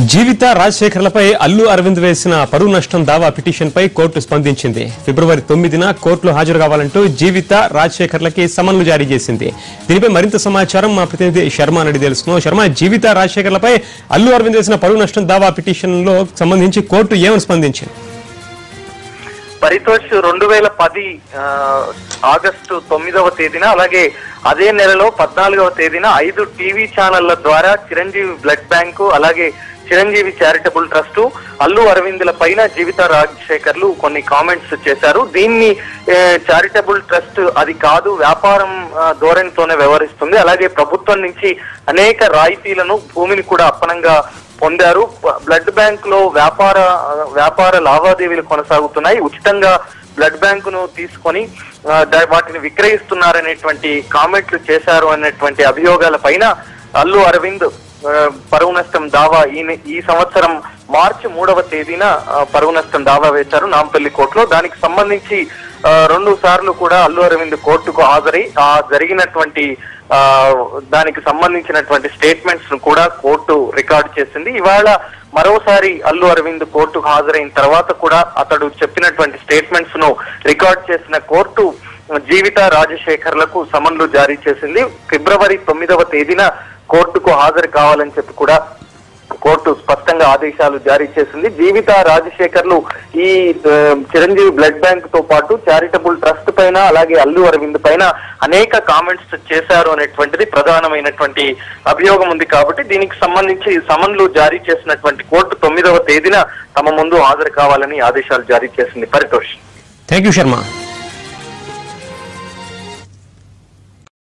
జీవిత రాజశేఖర్లపై అల్లు అరవింద్ వేసిన పరువు నష్టం దావా పిటిషన్ పై కోర్టు స్పందించింది ఫిబ్రవరి తొమ్మిదిన కోర్టులో హాజరు కావాలంటూ జీవిత రాజశేఖర్లకి సమన్లు జారీ చేసింది దీనిపై మరింత సమాచారం మా ప్రతినిధి శర్మ అని తెలుసుకున్నాం శర్మ జీవిత రాజశేఖర్లపై అల్లు అరవింద్ వేసిన పరువు నష్టం దావా పిటిషన్ లో సంబంధించి కోర్టు ఏమని స్పందించింది పరితోష్ రెండు వేల పది ఆ, ఆగస్టు తొమ్మిదవ తేదీన అలాగే అదే నెలలో పద్నాలుగవ తేదీన ఐదు టీవీ ఛానళ్ల ద్వారా చిరంజీవి బ్లడ్ బ్యాంకు అలాగే చిరంజీవి చారిటబుల్ ట్రస్ట్ అల్లు అరవిందుల పైన జీవిత రాజశేఖర్లు కొన్ని కామెంట్స్ చేశారు దీన్ని ఏ, చారిటబుల్ ట్రస్ట్ అది కాదు వ్యాపారం ఆ, ధోరణితోనే వ్యవహరిస్తుంది అలాగే ప్రభుత్వం నుంచి అనేక రాయితీలను భూమిని కూడా అప్పనంగా పొందారు బ్లడ్ బ్యాంక్ లో వ్యాపార వ్యాపార లావాదేవీలు కొనసాగుతున్నాయి ఉచితంగా బ్లడ్ బ్యాంకును తీసుకొని ఆ, దా- వాటిని విక్రయిస్తున్నారనేటువంటి కామెంట్లు చేశారు అనేటువంటి అభియోగాల పైన అల్లు అరవింద్ ఆ, పరువు నష్టం దావా ఈ నె- ఈ సంవత్సరం మార్చి మూడవ తేదీన ఆ, పరువు నష్టం దావా వేశారు నాంపల్లి కోర్టులో దానికి సంబంధించి ఆ, రెండు సార్లు కూడా అల్లు అరవింద్ కోర్టుకు హాజరై ఆ జరిగినటువంటి ఆ దానికి సంబంధించినటువంటి స్టేట్మెంట్స్ ను కూడా కోర్టు రికార్డు చేసింది ఇవాళ మరోసారి అల్లు అరవింద్ కోర్టుకు హాజరైన తర్వాత కూడా అతడు చెప్పినటువంటి స్టేట్మెంట్స్ ను రికార్డ్ చేసిన కోర్టు జీవిత రాజశేఖర్లకు సమన్లు జారీ చేసింది ఫిబ్రవరి తొమ్మిదవ తేదీన కోర్టుకు హాజరు కావాలని చెప్పి కూడా కోర్టు స్పష్టంగా ఆదేశాలు జారీ చేసింది జీవిత రాజశేఖర్లు ఈ ఆ, చిరంజీవి బ్లడ్ బ్యాంక్ తో పాటు చారిటబుల్ ట్రస్ట్ పైన అలాగే అల్లు అరవింద్ పైన అనేక కామెంట్స్ చేశారు అనేటువంటిది ప్రధానమైనటువంటి అభియోగం ఉంది కాబట్టి దీనికి సంబంధించి సమన్లు జారీ చేసినటువంటి కోర్టు తొమ్మిదవ తేదీన తమ ముందు హాజరు కావాలని ఆదేశాలు జారీ చేసింది పరితోష్ థ్యాంక్ యూ శర్మ